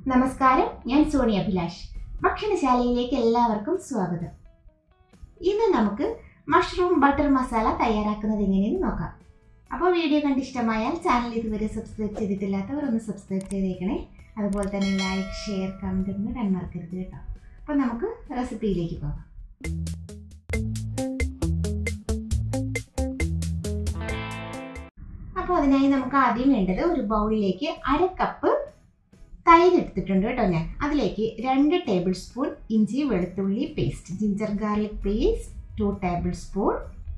നമസ്കാരം ഞാൻ സോണി അഭിലാഷ് ഭക്ഷണശാലയിലേക്ക് എല്ലാവർക്കും സ്വാഗതം ഇന്ന് നമുക്ക് മഷ്റൂം ബട്ടർ മസാല തയ്യാറാക്കുന്നത് എങ്ങനെയെന്ന് നോക്കാം അപ്പോൾ വീഡിയോ കണ്ട് ഇഷ്ടമായാൽ ചാനൽ ഇതുവരെ സബ്സ്ക്രൈബ് ചെയ്തിട്ടില്ലാത്തവർ ഒന്ന് സബ്സ്ക്രൈബ് ചെയ്തേക്കണേ അതുപോലെ തന്നെ ലൈക്ക് ഷെയർ കമൻറ്റ് ഒന്നും ഇടാൻ മറക്കരുത് കേട്ടോ അപ്പോൾ നമുക്ക് റെസിപ്പിയിലേക്ക് പോകാം അപ്പോൾ അതിനായി നമുക്ക് ആദ്യം വേണ്ടത് ഒരു ബൗളിലേക്ക് അര കപ്പ് തൈര് എടുത്തിട്ടുണ്ട് കേട്ടോ ഞാൻ അതിലേക്ക് രണ്ട് ടേബിൾ സ്പൂൺ ഇഞ്ചി വെളുത്തുള്ളി paste ginger garlic paste two table spoon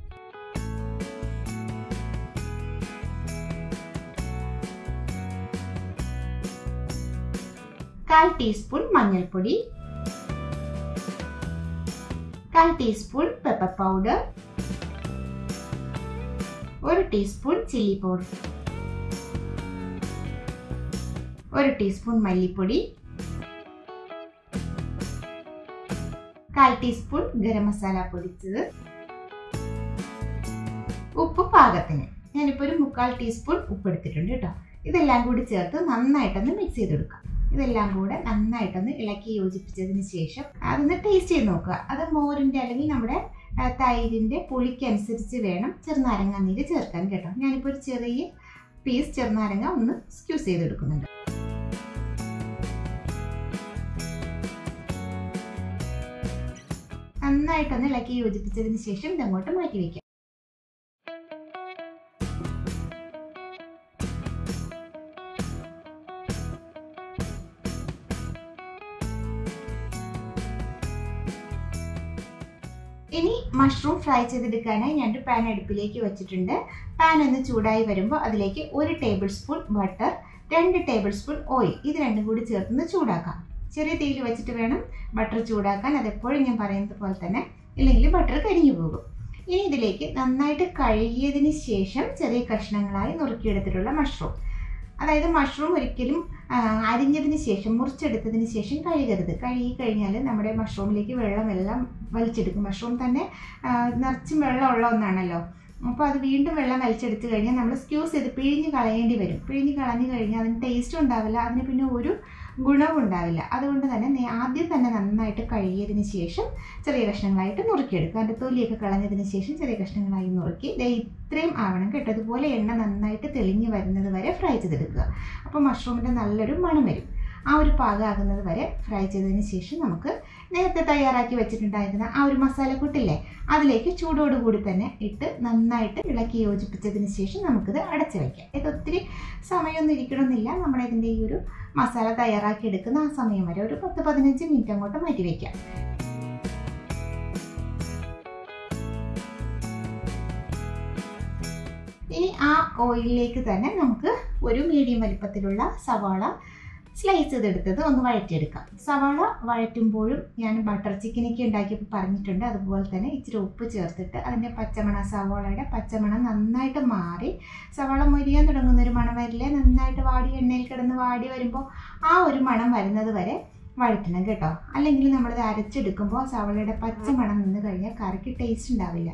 കാൽ ടീസ്പൂൺ മഞ്ഞൾപ്പൊടി കാൽ ടീസ്പൂൺ പെപ്പർ പൗഡർ ഒരു ടീസ്പൂൺ ചില്ലി പൗഡർ ഒരു ടീസ്പൂൺ മല്ലിപ്പൊടി കാൽ ടീസ്പൂൺ ഗരം മസാല പൊടിച്ചത് ഉപ്പ് പാകത്തിന് ഞാനിപ്പോൾ ഒരു മുക്കാൽ ടീസ്പൂൺ ഉപ്പ് എടുത്തിട്ടുണ്ട് കേട്ടോ ഇതെല്ലാം കൂടി ചേർത്ത് നന്നായിട്ടൊന്ന് മിക്സ് ചെയ്തെടുക്കാം ഇതെല്ലാം കൂടെ നന്നായിട്ടൊന്ന് ഇളക്കി യോജിപ്പിച്ചതിന് ശേഷം അതൊന്ന് ടേസ്റ്റ് ചെയ്ത് നോക്കുക അത് മോരിൻ്റെ അല്ലെങ്കിൽ നമ്മുടെ തൈരിൻ്റെ പുളിക്കനുസരിച്ച് വേണം ചെറുനാരങ്ങ നീര് ചേർക്കാൻ കേട്ടോ ഞാനിപ്പോൾ ഒരു ചെറിയ പീസ് ചെറുനാരങ്ങ ഒന്ന് സ്ക്യൂസ് ചെയ്തെടുക്കുന്നുണ്ട് നന്നായിട്ടൊന്ന് ഇളക്കി യോജിപ്പിച്ചതിന് ശേഷം ഇതങ്ങോട്ട് മാറ്റി വയ്ക്കാം ഇനി മഷ്റൂം ഫ്രൈ ചെയ്തെടുക്കാനായി ഞാൻ ഒരു പാൻ അടുപ്പിലേക്ക് വെച്ചിട്ടുണ്ട് പാൻ ഒന്ന് ചൂടായി വരുമ്പോൾ അതിലേക്ക് ഒരു ടേബിൾ സ്പൂൺ ബട്ടർ രണ്ട് ടേബിൾ സ്പൂൺ ഓയിൽ ഇത് രണ്ടും കൂടി ചേർത്ത് ചൂടാക്കാം ചെറിയ തീയിൽ വെച്ചിട്ട് വേണം ബട്ടർ ചൂടാക്കാൻ അതെപ്പോഴും ഞാൻ പറയുന്നത് പോലെ തന്നെ ഇല്ലെങ്കിൽ ബട്ടർ കരിഞ്ഞു പോകും ഇനി ഇതിലേക്ക് നന്നായിട്ട് കഴുകിയതിന് ശേഷം ചെറിയ കഷ്ണങ്ങളായി നുറുക്കിയെടുത്തിട്ടുള്ള മഷ്റൂം അതായത് മഷ്റൂം ഒരിക്കലും അരിഞ്ഞതിന് ശേഷം മുറിച്ചെടുത്തതിന് ശേഷം കഴുകരുത് കഴുകി കഴിഞ്ഞാൽ നമ്മുടെ മഷ്റൂമിലേക്ക് വെള്ളമെല്ലാം വലിച്ചെടുക്കും മഷ്റൂം തന്നെ നിറച്ചും വെള്ളമുള്ള ഒന്നാണല്ലോ അപ്പോൾ അത് വീണ്ടും വെള്ളം വലിച്ചെടുത്ത് കഴിഞ്ഞാൽ നമ്മൾ സ്ക്യൂസ് ചെയ്ത് പിഴിഞ്ഞ് കളയേണ്ടി വരും പിഴിഞ്ഞ് കളഞ്ഞു കഴിഞ്ഞാൽ അതിന് ടേസ്റ്റും ഉണ്ടാവില്ല അതിന് പിന്നെ ഒരു ഗുണവും ഉണ്ടാവില്ല അതുകൊണ്ട് തന്നെ ആദ്യം തന്നെ നന്നായിട്ട് കഴുകിയതിന് ശേഷം ചെറിയ കഷ്ണങ്ങളായിട്ട് നുറുക്കിയെടുക്കുക അതിൻ്റെ തൊലിയൊക്കെ കളഞ്ഞതിന് ശേഷം ചെറിയ കഷ്ണങ്ങളായി നുറുക്കി ദേ ഇത്രയും ആവണം കേട്ടോ അതുപോലെ എണ്ണ നന്നായിട്ട് തെളിഞ്ഞ് വരുന്നത് വരെ ഫ്രൈ ചെയ്തെടുക്കുക അപ്പോൾ മഷ്റൂമിൻ്റെ നല്ലൊരു മണം വരും ആ ഒരു പാകമാകുന്നത് വരെ ഫ്രൈ ചെയ്തതിന് ശേഷം നമുക്ക് നേരത്തെ തയ്യാറാക്കി വെച്ചിട്ടുണ്ടായിരുന്ന ആ ഒരു മസാലക്കൂട്ടില്ലേ അതിലേക്ക് ചൂടോടുകൂടി തന്നെ ഇട്ട് നന്നായിട്ട് ഇളക്കി യോജിപ്പിച്ചതിന് ശേഷം നമുക്കിത് അടച്ചു വയ്ക്കാം ഇത് ഒത്തിരി സമയമൊന്നും ഇരിക്കണമെന്നില്ല നമ്മുടെ ഇതിൻ്റെ ഈ ഒരു മസാല തയ്യാറാക്കി എടുക്കുന്ന ആ സമയം വരെ ഒരു പത്ത് പതിനഞ്ച് മിനിറ്റ് അങ്ങോട്ട് മാറ്റി വയ്ക്കാം ഇനി ആ ഓയിലിലേക്ക് തന്നെ നമുക്ക് ഒരു മീഡിയം വലിപ്പത്തിലുള്ള സവാള സ്ലൈസ് ചെയ്തെടുത്തത് ഒന്ന് വഴറ്റിയെടുക്കാം സവാള വഴറ്റുമ്പോഴും ഞാൻ ബട്ടർ ചിക്കനൊക്കെ ഉണ്ടാക്കിയപ്പോൾ പറഞ്ഞിട്ടുണ്ട് അതുപോലെ തന്നെ ഇച്ചിരി ഉപ്പ് ചേർത്തിട്ട് അതിൻ്റെ പച്ചമണം സവാളയുടെ പച്ചമണം നന്നായിട്ട് മാറി സവാള മൊരിയാൻ തുടങ്ങുന്ന ഒരു മണം വരില്ലേ നന്നായിട്ട് വാടി എണ്ണയിൽ കിടന്ന് വാടി വരുമ്പോൾ ആ ഒരു മണം വരുന്നത് വരെ വഴറ്റണം കേട്ടോ അല്ലെങ്കിൽ നമ്മളിത് അരച്ചെടുക്കുമ്പോൾ സവാളയുടെ പച്ചമണം നിന്ന് കഴിഞ്ഞാൽ കറിക്ക് ടേസ്റ്റ് ഉണ്ടാവില്ല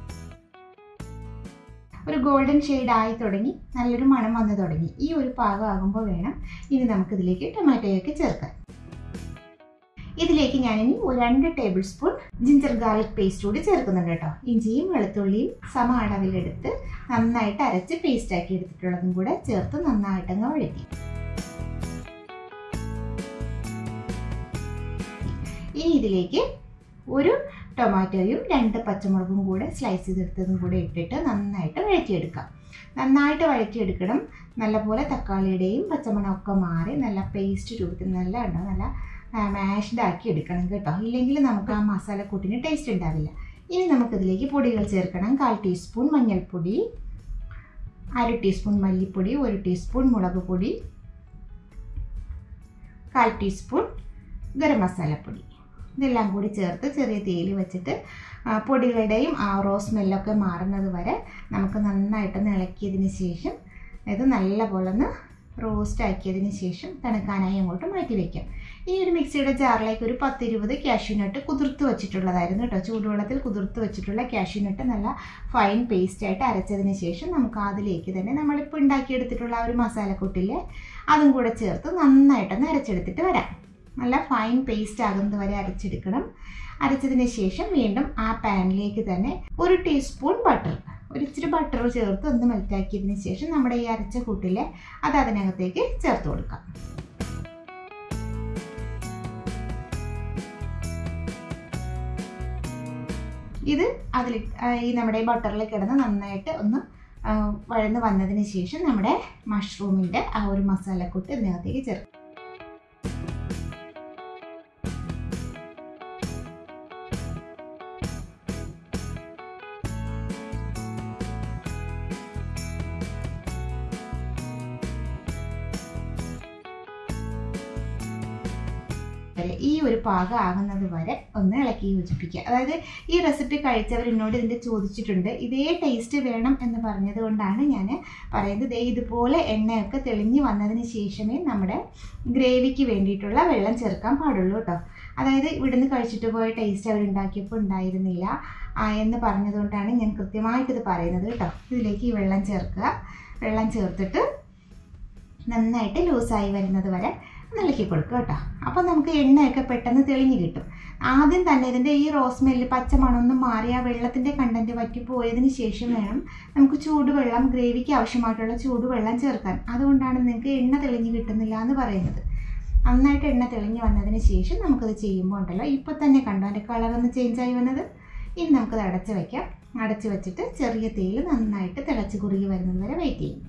ഒരു ഗോൾഡൻ ഷെയ്ഡ് ആയി തുടങ്ങി നല്ലൊരു മണം വന്നു തുടങ്ങി ഈ ഒരു പാകമാകുമ്പോൾ വേണം ഇനി നമുക്കിതിലേക്ക് ടൊമാറ്റോയൊക്കെ ചേർക്കാൻ ഇതിലേക്ക് ഞാനിനി ഒരു രണ്ട് table spoon ginger garlic paste കൂടി ചേർക്കുന്നുണ്ട് കേട്ടോ ഇഞ്ചിയും വെളുത്തുള്ളിയും സമ അളവിലെടുത്ത് നന്നായിട്ട് അരച്ച് പേസ്റ്റ് ആക്കി എടുത്തിട്ടുള്ളതും കൂടെ ചേർത്ത് നന്നായിട്ടങ്ങ് വഴറ്റി ഇനി ഇതിലേക്ക് ഒരു ടൊമാറ്റോയും രണ്ട് പച്ചമുളകും കൂടെ സ്ലൈസ് ചെയ്തെടുത്തതും കൂടെ ഇട്ടിട്ട് നന്നായിട്ട് വഴറ്റിയെടുക്കാം നന്നായിട്ട് വഴറ്റിയെടുക്കണം നല്ലപോലെ തക്കാളിയുടെയും പച്ചമണമൊക്കെ മാറി നല്ല പേസ്റ്റ് രൂപത്തിൽ നല്ല ഉണ്ടോ നല്ല മാഷ്ഡ് ആക്കി എടുക്കണം കേട്ടോ ഇല്ലെങ്കിൽ നമുക്ക് ആ മസാലക്കൂട്ടിന് ടേസ്റ്റ് ഉണ്ടാവില്ല ഇനി നമുക്കിതിലേക്ക് പൊടികൾ ചേർക്കണം കാൽ ടീസ്പൂൺ മഞ്ഞൾപ്പൊടി അര ടീസ്പൂൺ മല്ലിപ്പൊടി ഒരു ടീസ്പൂൺ മുളക് പൊടി കാൽ ടീസ്പൂൺ ഗരം മസാലപ്പൊടി ഇതെല്ലാം കൂടി ചേർത്ത് ചെറിയ തീയിൽ വെച്ചിട്ട് പൊടികളുടെയും ആ റോ സ്മെല്ലൊക്കെ മാറുന്നത് വരെ നമുക്ക് നന്നായിട്ടൊന്ന് ഇളക്കിയതിന് ശേഷം ഇത് നല്ലപോലെ ഒന്ന് റോസ്റ്റ് ആക്കിയതിന് ശേഷം തണുക്കാനായി അങ്ങോട്ട് മാറ്റി വയ്ക്കാം ഈ ഒരു മിക്സിയുടെ ജാറിലേക്ക് ഒരു പത്തിരുപത് കാഷ്യൂനട്ട് കുതിർത്ത് വെച്ചിട്ടുള്ളതായിരുന്നു കേട്ടോ ചൂടുവെള്ളത്തിൽ കുതിർത്ത് വെച്ചിട്ടുള്ള കാഷ്യൂനട്ട് നല്ല ഫൈൻ പേസ്റ്റ് ആയിട്ട് അരച്ചതിന് ശേഷം നമുക്ക് അതിലേക്ക് തന്നെ നമ്മളിപ്പോൾ ഉണ്ടാക്കിയെടുത്തിട്ടുള്ള ആ ഒരു മസാലക്കൂട്ടില്ലേ അതും കൂടെ ചേർത്ത് നന്നായിട്ടൊന്ന് അരച്ചെടുത്തിട്ട് വരാം നല്ല ഫൈൻ പേസ്റ്റ് ആകുന്നത് വരെ അരച്ചെടുക്കണം അരച്ചതിന് ശേഷം വീണ്ടും ആ പാനിലേക്ക് തന്നെ ഒരു ടീസ്പൂൺ ബട്ടർ ഒരു ഇച്ചിരി ബട്ടർ ചേർത്ത് ഒന്ന് മെൽറ്റാക്കിയതിന് ശേഷം നമ്മുടെ ഈ അരച്ച കൂട്ടിലെ അത് അതിനകത്തേക്ക് ചേർത്ത് കൊടുക്കാം ഇത് അതിൽ ഈ നമ്മുടെ ബട്ടറിൽ കിടന്ന് നന്നായിട്ട് ഒന്ന് വഴന്ന് വന്നതിന് ശേഷം നമ്മുടെ മഷ്റൂമിൻ്റെ ആ ഒരു മസാലക്കൂട്ട് ഇതിനകത്തേക്ക് ചേർക്കും ഈ ഒരു പാകം ആകുന്നത് വരെ ഒന്ന് ഇളക്കി യോജിപ്പിക്കുക അതായത് ഈ റെസിപ്പി കഴിച്ചവർ എന്നോട് ഇതിൻ്റെ ചോദിച്ചിട്ടുണ്ട് ഇതേ ടേസ്റ്റ് വേണം എന്ന് പറഞ്ഞത് കൊണ്ടാണ് ഞാൻ പറയുന്നത് ദേ ഇതുപോലെ എണ്ണയൊക്കെ തെളിഞ്ഞ് വന്നതിന് ശേഷമേ നമ്മുടെ ഗ്രേവിക്ക് വേണ്ടിയിട്ടുള്ള വെള്ളം ചേർക്കാൻ പാടുള്ളൂ കേട്ടോ അതായത് ഇവിടുന്ന് കഴിച്ചിട്ട് പോയ ടേസ്റ്റ് അവർ ഉണ്ടാക്കിയപ്പോൾ ഉണ്ടായിരുന്നില്ല എന്ന് പറഞ്ഞതുകൊണ്ടാണ് ഞാൻ കൃത്യമായിട്ട് ഇത് പറയുന്നത് കേട്ടോ ഇതിലേക്ക് ഈ വെള്ളം ചേർക്കുക വെള്ളം ചേർത്തിട്ട് നന്നായിട്ട് ലൂസായി വരുന്നത് വരെ ഇളക്കി കൊടുക്കുക കേട്ടോ അപ്പോൾ നമുക്ക് എണ്ണയൊക്കെ പെട്ടെന്ന് തെളിഞ്ഞ് കിട്ടും ആദ്യം തന്നെ ഇതിൻ്റെ ഈ റോസ്മെല്ല് പച്ചമണമൊന്ന് മാറി ആ വെള്ളത്തിൻ്റെ കണ്ടൻറ്റ് വറ്റിപ്പോയതിന് ശേഷം വേണം നമുക്ക് ചൂടുവെള്ളം ഗ്രേവിക്ക് ആവശ്യമായിട്ടുള്ള ചൂടുവെള്ളം ചേർക്കാൻ അതുകൊണ്ടാണ് നിങ്ങൾക്ക് എണ്ണ തെളിഞ്ഞ് കിട്ടുന്നില്ല എന്ന് പറയുന്നത് നന്നായിട്ട് എണ്ണ തെളിഞ്ഞ് വന്നതിന് ശേഷം നമുക്കത് ചെയ്യുമ്പോൾ ഉണ്ടല്ലോ ഇപ്പോൾ തന്നെ കണ്ടോ അതിൻ്റെ കളറൊന്ന് ചേഞ്ചായി വന്നത് ഇനി നമുക്കത് അടച്ച് വയ്ക്കാം അടച്ച് വെച്ചിട്ട് ചെറിയ തീയിൽ നന്നായിട്ട് തിളച്ച് കുറുകി വരുന്നത് വരെ വെയിറ്റ് ചെയ്യും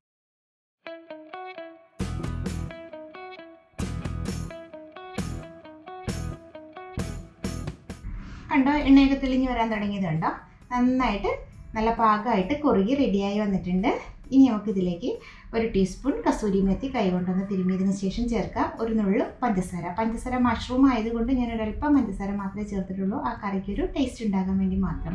കണ്ടോ എണ്ണയൊക്കെ തെളിഞ്ഞ് വരാൻ തുടങ്ങിയത് കണ്ടോ നന്നായിട്ട് നല്ല പാകമായിട്ട് കുറുകി റെഡിയായി വന്നിട്ടുണ്ട് ഇനി നമുക്ക് ഇതിലേക്ക് ഒരു ടീസ്പൂൺ കസൂരി മെത്തി കൈകൊണ്ടൊന്ന് തിരുമിയതിന് ശേഷം ചേർക്കാം ഒരു നുള്ളു പഞ്ചസാര പഞ്ചസാര മഷ്റൂം ആയതുകൊണ്ട് ഞാൻ ഒരല്പം പഞ്ചസാര മാത്രമേ ചേർത്തിട്ടുള്ളൂ ആ കറിക്കൊരു ടേസ്റ്റ് ഉണ്ടാകാൻ വേണ്ടി മാത്രം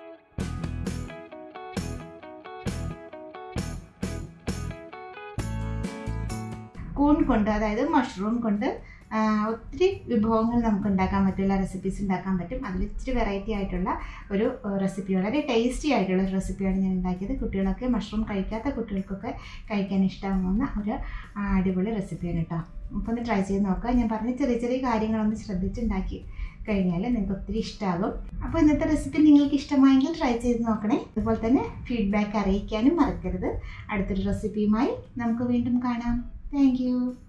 കൂൺ കൊണ്ട് അതായത് മഷ്റൂം കൊണ്ട് ഒത്തിരി വിഭവങ്ങൾ നമുക്ക് ഉണ്ടാക്കാൻ പറ്റുള്ള റെസിപ്പീസ് ഉണ്ടാക്കാൻ പറ്റും അതിൽ ഇച്ചിരി വെറൈറ്റി ആയിട്ടുള്ള ഒരു റെസിപ്പി വളരെ ടേസ്റ്റി ആയിട്ടുള്ള ഒരു റെസിപ്പിയാണ് ഞാൻ ഉണ്ടാക്കിയത് കുട്ടികളൊക്കെ മഷ്റൂം കഴിക്കാത്ത കുട്ടികൾക്കൊക്കെ കഴിക്കാൻ ഇഷ്ടമാകുന്ന ഒരു അടിപൊളി റെസിപ്പിയാണ് കേട്ടോ അപ്പോൾ ഒന്ന് ട്രൈ ചെയ്ത് നോക്കുക ഞാൻ പറഞ്ഞ ചെറിയ ചെറിയ കാര്യങ്ങളൊന്ന് ശ്രദ്ധിച്ചുണ്ടാക്കി കഴിഞ്ഞാൽ നിങ്ങൾക്ക് ഒത്തിരി ഇഷ്ടമാകും അപ്പോൾ ഇന്നത്തെ റെസിപ്പി നിങ്ങൾക്ക് ഇഷ്ടമായെങ്കിൽ ട്രൈ ചെയ്ത് നോക്കണേ അതുപോലെ തന്നെ ഫീഡ്ബാക്ക് അറിയിക്കാനും മറക്കരുത് അടുത്തൊരു റെസിപ്പിയുമായി നമുക്ക് വീണ്ടും കാണാം താങ്ക്